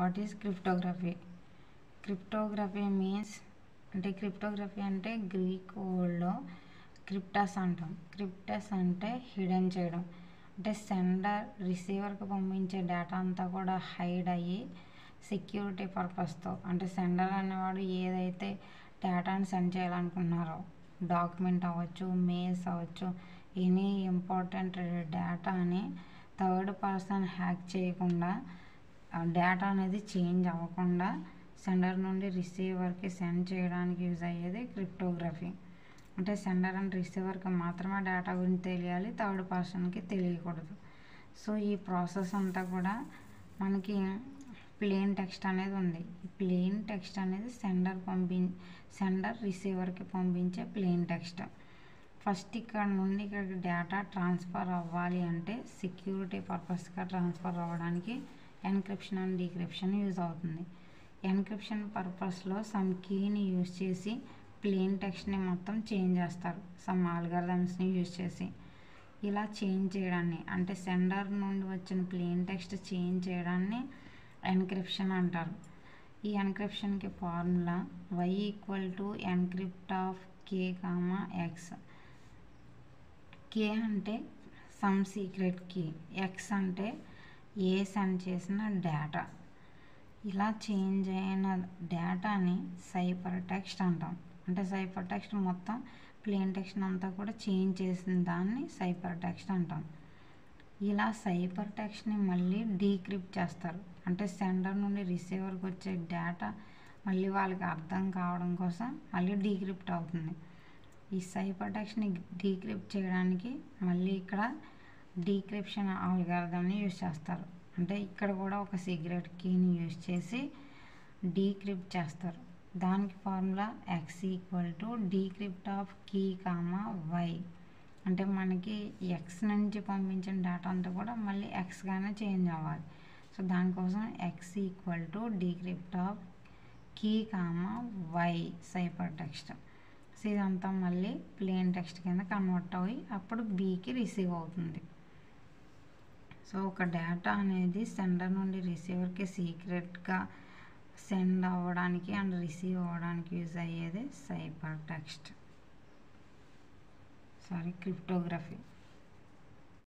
what is cryptography cryptography means అంటే cryptography అంటే Greek వర్డ్లో క్రిప్టస్ అంటాం క్రిప్టస్ అంటే హిడెన్ చేయడం అంటే సెండర్ రిసీవర్కి పంపించే డేటా అంతా కూడా హైడ్ అయ్యి సెక్యూరిటీ పర్పస్తో అంటే సెండర్ అనేవాడు ఏదైతే డేటాని సెండ్ చేయాలనుకుంటున్నారో డాక్యుమెంట్ అవ్వచ్చు మెయిల్స్ అవ్వచ్చు ఎనీ ఇంపార్టెంట్ డేటాని థర్డ్ పర్సన్ హ్యాక్ చేయకుండా డేటా అనేది చేంజ్ అవ్వకుండా సెండర్ నుండి రిసీవర్కి సెండ్ చేయడానికి యూజ్ అయ్యేది క్రిప్టోగ్రఫీ అంటే సెండర్ అండ్ రిసీవర్కి మాత్రమే డేటా గురించి తెలియాలి థర్డ్ పర్సన్కి తెలియకూడదు సో ఈ ప్రాసెస్ అంతా కూడా మనకి ప్లెయిన్ టెక్స్ట్ అనేది ఉంది ఈ ప్లెయిన్ టెక్స్ట్ అనేది సెండర్ పంపి సెండర్ రిసీవర్కి పంపించే ప్లెయిన్ టెక్స్ట్ ఫస్ట్ ఇక్కడ నుండి ఇక్కడికి డేటా ట్రాన్స్ఫర్ అవ్వాలి అంటే సెక్యూరిటీ పర్పస్గా ట్రాన్స్ఫర్ అవ్వడానికి ఎన్క్రిప్షన్ అండ్ డీక్రిప్షన్ యూజ్ అవుతుంది ఎన్క్రిప్షన్ పర్పస్లో సమ్ కీని యూజ్ చేసి ప్లెయిన్ టెక్స్ట్ని మొత్తం చేంజ్ చేస్తారు సమ్ ఆల్గరిథమ్స్ని యూజ్ చేసి ఇలా చేంజ్ చేయడాన్ని అంటే సెండర్ నుండి వచ్చిన ప్లెయిన్ టెక్స్ట్ చేంజ్ చేయడాన్ని ఎన్క్రిప్షన్ అంటారు ఈ ఎన్క్రిప్షన్కి formula Y equal to encrypt of K comma X K అంటే సమ్ సీక్రెట్ కీ ఎక్స్ అంటే ఏ సెండ్ చేసిన డేటా ఇలా చేంజ్ అయిన డేటాని సైపర్ టెక్స్ట్ అంటాం అంటే సైపర్ టెక్స్ట్ మొత్తం ప్లెయిన్ టెక్స్ట్ అంతా కూడా చేంజ్ చేసిన దాన్ని సైపర్ టెక్స్ట్ అంటాం ఇలా సైపర్ టెక్స్ట్ని మళ్ళీ డీక్రిప్ట్ చేస్తారు అంటే సెండర్ నుండి రిసీవర్కి వచ్చే డేటా మళ్ళీ వాళ్ళకి అర్థం కావడం కోసం మళ్ళీ డీక్రిప్ట్ అవుతుంది ఈ సైపర్ టెక్స్ట్ని డీక్రిప్ట్ చేయడానికి మళ్ళీ ఇక్కడ డీక్రిప్షన్ ఆల్గారిథంని యూజ్ చేస్తారు అంటే ఇక్కడ కూడా ఒక సీక్రెట్ కీని యూజ్ చేసి డీక్రిప్ట్ చేస్తారు దానికి formula X equal to decrypt of key comma Y అంటే మనకి ఎక్స్ నుంచి పంపించిన డేటా అంతా కూడా మళ్ళీ ఎక్స్గానే చేంజ్ అవ్వాలి సో దానికోసం X equal to decrypt of key comma Y cipher text so ఇదంతా మళ్ళీ ప్లెయిన్ టెక్స్ట్ కింద కన్వర్ట్ అయ్యి అప్పుడు బీకి రిసీవ్ అవుతుంది సో ఒక డేటా అనేది సెండర్ నుండి రిసీవర్కి సీక్రెట్గా సెండ్ అవ్వడానికి అండ్ రిసీవ్ అవ్వడానికి యూజ్ అయ్యేది సైపర్ టెక్స్ట్ సారీ క్రిప్టోగ్రఫీ